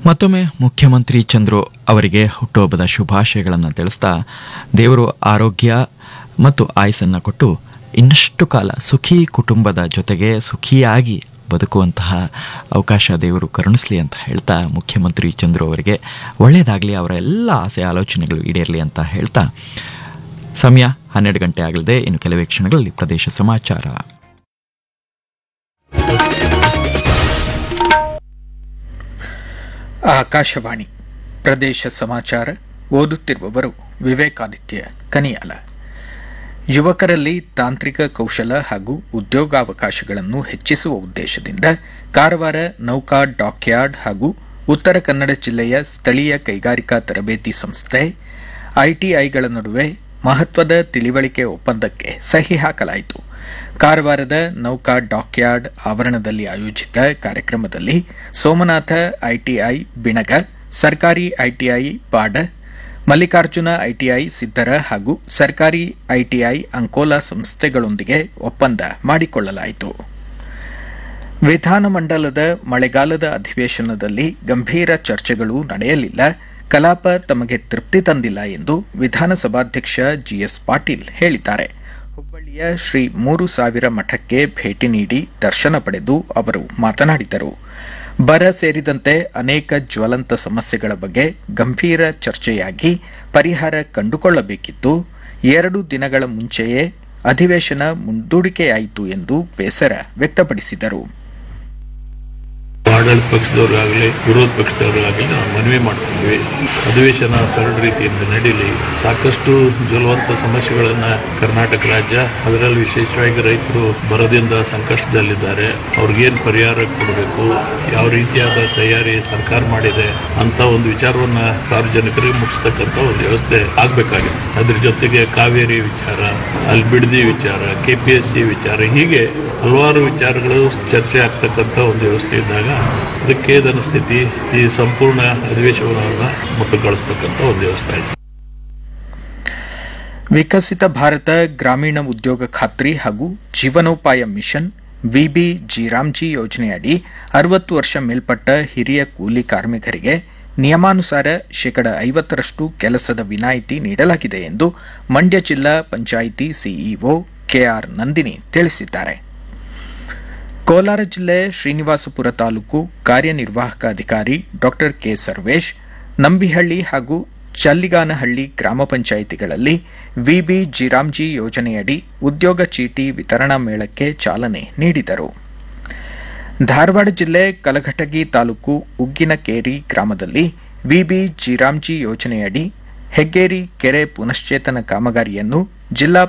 ಮತ್ತೊಮ್ಮೆ ಮುಖ್ಯಮಂತ್ರಿ ಚಂದ್ರು ಅವರಿಗೆ ಹುಟ್ಟುಹಬ್ಬದ ಶುಭಾಶಯಗಳನ್ನು ತಿಳಿಸ್ತಾ ದೇವರು ಆರೋಗ್ಯ ಮತ್ತು ಆಯಸ್ಸನ್ನು ಕೊಟ್ಟು ಇನ್ನಷ್ಟು ಕಾಲ ಸುಖಿ ಕುಟುಂಬದ ಜೊತೆಗೆ ಸುಖಿಯಾಗಿ ಬದುಕುವಂತಹ ಅವಕಾಶ ದೇವರು ಕರುಣಿಸಲಿ ಅಂತ ಹೇಳ್ತಾ ಮುಖ್ಯಮಂತ್ರಿ ಚಂದ್ರು ಅವರಿಗೆ ಒಳ್ಳೆಯದಾಗಲಿ ಅವರ ಎಲ್ಲ ಆಸೆ ಆಲೋಚನೆಗಳು ಈಡೇರಲಿ ಅಂತ ಹೇಳ್ತಾ ಸಮಯ ಹನ್ನೆರಡು ಗಂಟೆ ಆಗಲಿದೆ ಇನ್ನು ಕೆಲವೇ ಕ್ಷಣಗಳಲ್ಲಿ ಪ್ರದೇಶ ಸಮಾಚಾರ ಆಕಾಶವಾಣಿ ಪ್ರದೇಶ ಸಮಾಚಾರ ಓದುತ್ತಿರುವವರು ವಿವೇಕಾದಿತ್ಯ ಕನಿಯಾಲ ಯುವಕರಲ್ಲಿ ತಾಂತ್ರಿಕ ಕೌಶಲ ಹಾಗೂ ಉದ್ಯೋಗಾವಕಾಶಗಳನ್ನು ಹೆಚ್ಚಿಸುವ ಉದ್ದೇಶದಿಂದ ಕಾರವಾರ ನೌಕಾ ಡಾಕ್ಯಾರ್ಡ್ ಹಾಗೂ ಉತ್ತರ ಕನ್ನಡ ಜಿಲ್ಲೆಯ ಸ್ಥಳೀಯ ಕೈಗಾರಿಕಾ ತರಬೇತಿ ಸಂಸ್ಥೆ ಐಟಿಐಗಳ ನಡುವೆ ಮಹತ್ವದ ತಿಳಿವಳಿಕೆ ಒಪ್ಪಂದಕ್ಕೆ ಸಹಿ ಹಾಕಲಾಯಿತು ಕಾರವಾರದ ನೌಕಾ ಡಾಕ್ಯಾರ್ಡ್ ಆವರಣದಲ್ಲಿ ಆಯೋಜಿತ ಕಾರ್ಯಕ್ರಮದಲ್ಲಿ ಸೋಮನಾಥ ಐಟಿಐ ಬಿಣಗ ಸರ್ಕಾರಿ ಐಟಿಐ ಬಾಡ ಮಲ್ಲಿಕಾರ್ಜುನ ಐಟಿಐ ಸಿದ್ದರ ಹಾಗೂ ಸರ್ಕಾರಿ ಐಟಿಐ ಅಂಕೋಲಾ ಸಂಸ್ಥೆಗಳೊಂದಿಗೆ ಒಪ್ಪಂದ ಮಾಡಿಕೊಳ್ಳಲಾಯಿತು ವಿಧಾನಮಂಡಲದ ಮಳೆಗಾಲದ ಅಧಿವೇಶನದಲ್ಲಿ ಗಂಭೀರ ಚರ್ಚೆಗಳು ನಡೆಯಲಿಲ್ಲ ಕಲಾಪ ತಮಗೆ ತೃಪ್ತಿ ತಂದಿಲ್ಲ ಎಂದು ವಿಧಾನಸಭಾಧ್ಯಕ್ಷ ಜಿಎಸ್ ಪಾಟೀಲ್ ಹೇಳಿದ್ದಾರೆ ಹುಬ್ಬಳ್ಳಿಯ ಶ್ರೀ ಮೂರು ಸಾವಿರ ಮಠಕ್ಕೆ ಭೇಟಿ ನೀಡಿ ದರ್ಶನ ಪಡೆದು ಅವರು ಮಾತನಾಡಿದರು ಬರ ಸೇರಿದಂತೆ ಅನೇಕ ಜ್ವಲಂತ ಸಮಸ್ಯೆಗಳ ಬಗ್ಗೆ ಗಂಭೀರ ಚರ್ಚೆಯಾಗಿ ಪರಿಹಾರ ಕಂಡುಕೊಳ್ಳಬೇಕಿತ್ತು ಎರಡು ದಿನಗಳ ಮುಂಚೆಯೇ ಅಧಿವೇಶನ ಮುಂದೂಡಿಕೆಯಾಯಿತು ಎಂದು ಬೇಸರ ವ್ಯಕ್ತಪಡಿಸಿದರು ಆಡಳಿತ ಪಕ್ಷದವರಾಗಲಿ ವಿರೋಧ ಪಕ್ಷದವರಾಗಲಿ ನಾವು ಮನವಿ ಮಾಡ್ಕೊಂಡ್ವಿ ಅಧಿವೇಶನ ಸರಳ ರೀತಿಯಿಂದ ನಡೀಲಿ ಸಾಕಷ್ಟು ಜ್ವಲವಂತ ಸಮಸ್ಯೆಗಳನ್ನು ಕರ್ನಾಟಕ ರಾಜ್ಯ ಅದರಲ್ಲಿ ವಿಶೇಷವಾಗಿ ರೈತರು ಬರದಿಂದ ಸಂಕಷ್ಟದಲ್ಲಿದ್ದಾರೆ ಅವ್ರಿಗೇನು ಪರಿಹಾರ ಕೊಡಬೇಕು ಯಾವ ರೀತಿಯಾದ ತಯಾರಿ ಸರ್ಕಾರ ಮಾಡಿದೆ ಅಂತ ಒಂದು ವಿಚಾರವನ್ನ ಸಾರ್ವಜನಿಕರಿಗೆ ಮುಟ್ಟಿಸ್ತಕ್ಕಂಥ ಒಂದು ವ್ಯವಸ್ಥೆ ಆಗ್ಬೇಕಾಗಿದೆ ಅದ್ರ ಜೊತೆಗೆ ಕಾವೇರಿ ವಿಚಾರ ಅಲ್ಲಿ ಬಿಡದಿ ವಿಚಾರ ಕೆಪಿಎಸ್ಸಿ ವಿಚಾರ ಹೀಗೆ ಹಲವಾರು ವಿಚಾರಗಳು ಚರ್ಚೆ ಆಗ್ತಕ್ಕಂಥ ಒಂದು ವ್ಯವಸ್ಥೆ ಇದ್ದಾಗ ಅದಕ್ಕೆ ಸ್ಥಿತಿ ಈ ಸಂಪೂರ್ಣ ಅಧಿವೇಶನವನ್ನು ಮೊಟ್ಟುಗೊಳಿಸ್ತಕ್ಕಂಥ ಒಂದು ವ್ಯವಸ್ಥೆ ಆಯಿತು ವಿಕಸಿತ ಭಾರತ ಗ್ರಾಮೀಣ ಉದ್ಯೋಗ ಖಾತ್ರಿ ಹಾಗೂ ಜೀವನೋಪಾಯ ಮಿಷನ್ ವಿಬಿ ಜಿರಾಮ್ಜಿ ಯೋಜನೆಯಡಿ ಅರವತ್ತು ವರ್ಷ ಮೇಲ್ಪಟ್ಟ ಹಿರಿಯ ಕೂಲಿ ಕಾರ್ಮಿಕರಿಗೆ ನಿಯಮಾನುಸಾರ ಶೇಕಡ ಐವತ್ತರಷ್ಟು ಕೆಲಸದ ವಿನಾಯಿತಿ ನೀಡಲಾಗಿದೆ ಎಂದು ಮಂಡ್ಯ ಜಿಲ್ಲಾ ಪಂಚಾಯಿತಿ ಸಿಇಒ ಕೆಆರ್ ನಂದಿನಿ ತಿಳಿಸಿದ್ದಾರೆ ಕೋಲಾರ ಜಿಲ್ಲೆ ಶ್ರೀನಿವಾಸಪುರ ತಾಲೂಕು ಕಾರ್ಯನಿರ್ವಾಹಕ ಅಧಿಕಾರಿ ಡಾ ಕೆ ಸರ್ವೇಶ್ ನಂಬಿಹಳ್ಳಿ ಹಾಗೂ ಚಲ್ಲಿಗಾನಹಳ್ಳಿ ಗ್ರಾಮ ಪಂಚಾಯಿತಿಗಳಲ್ಲಿ ವಿಬಿ ಜಿರಾಮ್ಜಿ ಯೋಜನೆಯಡಿ ಉದ್ಯೋಗ ಚೀಟಿ ವಿತರಣಾ ಮೇಳಕ್ಕೆ ಚಾಲನೆ ನೀಡಿದರು ಧಾರವಾಡ ಜಿಲ್ಲೆ ಕಲಘಟಗಿ ತಾಲೂಕು ಉಗ್ಗಿನಕೇರಿ ಗ್ರಾಮದಲ್ಲಿ ವಿಬಿ ಜಿರಾಮ್ಜಿ ಯೋಜನೆಯಡಿ ಹೆಗ್ಗೇರಿ ಕೆರೆ ಪುನಶ್ಚೇತನ ಕಾಮಗಾರಿಯನ್ನು ಜಿಲ್ಲಾ